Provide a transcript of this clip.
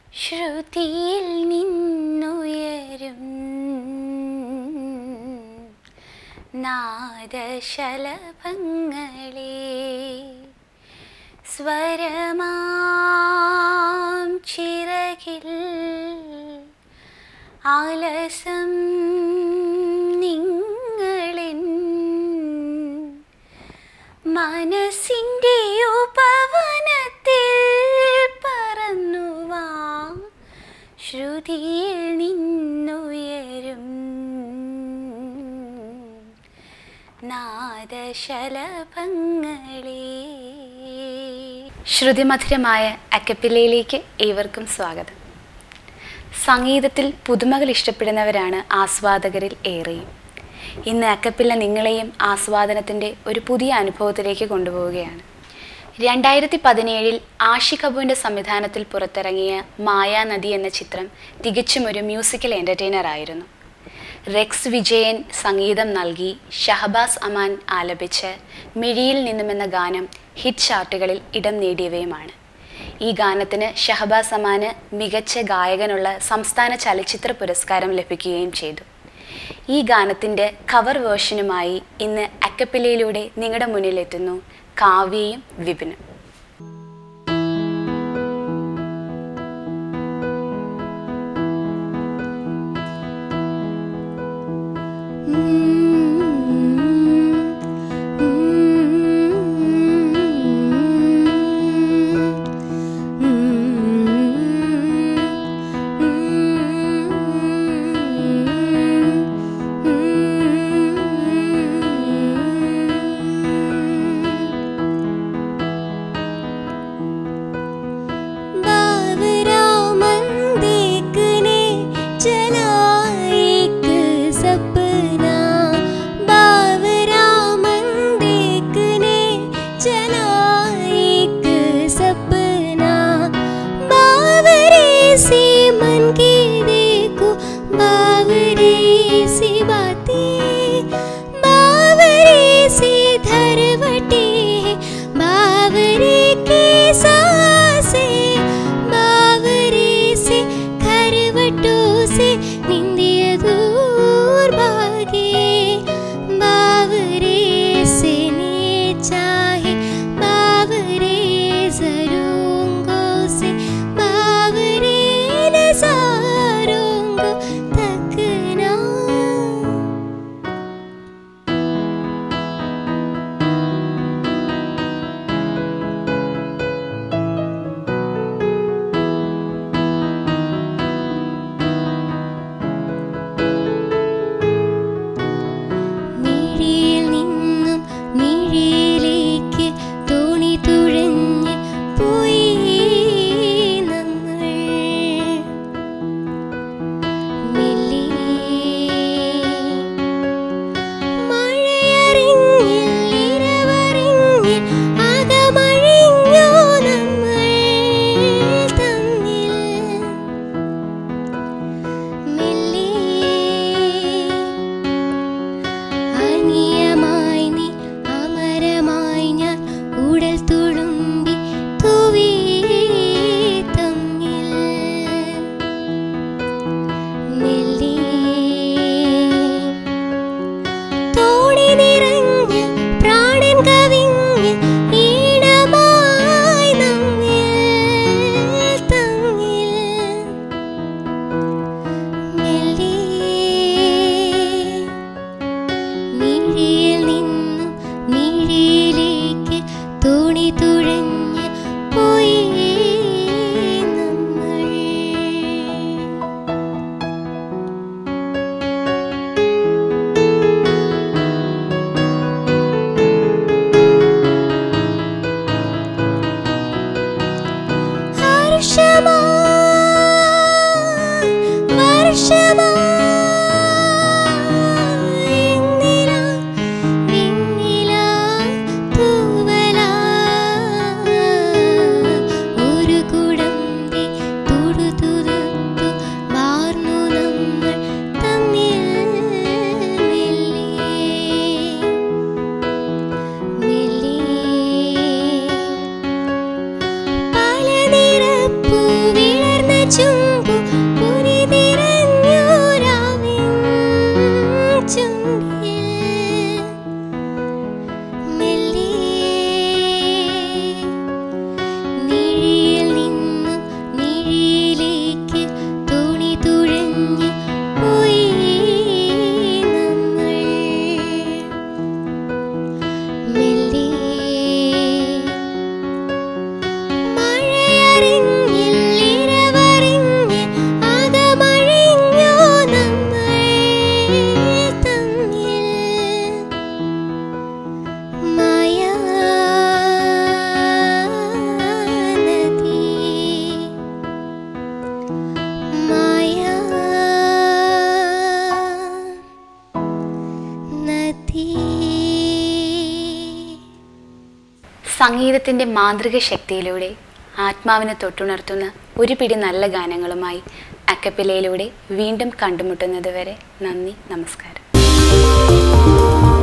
ശ്രുതിയിൽ നിന്നുയരും നാദശലഭങ്ങളെ സ്വരമാം ചിറകിൽ ആലസം നിങ്ങളിൻ മനസ്സിൻ്റെ ഉപവനത്തിൽ പറന്നുവാ ശ്രുതിയിൽ നിന്നുയരും നാദശലഭങ്ങളെ ശ്രുതിമധുരമായ അക്കപ്പിലയിലേക്ക് ഏവർക്കും സ്വാഗതം സംഗീതത്തിൽ പുതുമകൾ ഇഷ്ടപ്പെടുന്നവരാണ് ആസ്വാദകരിൽ ഏറെയും ഇന്ന് അക്കപ്പില്ല നിങ്ങളെയും ആസ്വാദനത്തിൻ്റെ ഒരു പുതിയ അനുഭവത്തിലേക്ക് കൊണ്ടുപോവുകയാണ് രണ്ടായിരത്തി പതിനേഴിൽ ആഷി കപൂറിൻ്റെ സംവിധാനത്തിൽ പുറത്തിറങ്ങിയ മായാനദി എന്ന ചിത്രം തികച്ചും ഒരു മ്യൂസിക്കൽ എൻ്റർടൈനർ ആയിരുന്നു റെക്സ് വിജയൻ സംഗീതം നൽകി ഷഹബാസ് അമാൻ ആലപിച്ച് മിഴിയിൽ നിന്നുമെന്ന ഗാനം ഹിറ്റ് ചാർട്ടുകളിൽ ഇടം നേടിയവയുമാണ് ഈ ഗാനത്തിന് ഷഹബാസ് അമാന് മികച്ച ഗായകനുള്ള സംസ്ഥാന ചലച്ചിത്ര പുരസ്കാരം ലഭിക്കുകയും ചെയ്തു ഈ ഗാനത്തിൻ്റെ കവർ വേർഷനുമായി ഇന്ന് അക്കപ്പിലയിലൂടെ നിങ്ങളുടെ മുന്നിലെത്തുന്നു കാവ്യയും വിപിനും बावरा मन देखने चला एक सपना बावरा मन देखने चला एक सपना बावरे से मन की देखो बावरे सी बातें बावरे से धरवटे बावरे के सासे बावरे से खरवटों से निंदिय दूर भागे बावरे से ने चाहे बावरे जरूंगों से बावरे नजारों को तकना ചുമ്പു പുരിതിരഞ്ഞൂരാവിൻ ചുണ്ടിൽ മെല്ലെ നിഴിയിൽ നിന്നും നിഴിയിലേക്ക് തുണി തുഴഞ്ഞ് പോയി നമ്മൾ മെല്ലെ മഴയറിഞ്ഞില്ലിരവറിഞ്ഞ് അകമഴിഞ്ഞോ നമ്മൾ തമ്മിൽ മായാനദി നദി സംഗീതത്തിൻ്റെ മാന്ത്രിക ശക്തിയിലൂടെ ആത്മാവിനെ തൊട്ടുണർത്തുന്ന ഒരു പിടി നല്ല ഗാനങ്ങളുമായി അക്കപ്പിലയിലൂടെ വീണ്ടും കണ്ടുമുട്ടുന്നത് വരെ നന്ദി നമസ്കാരം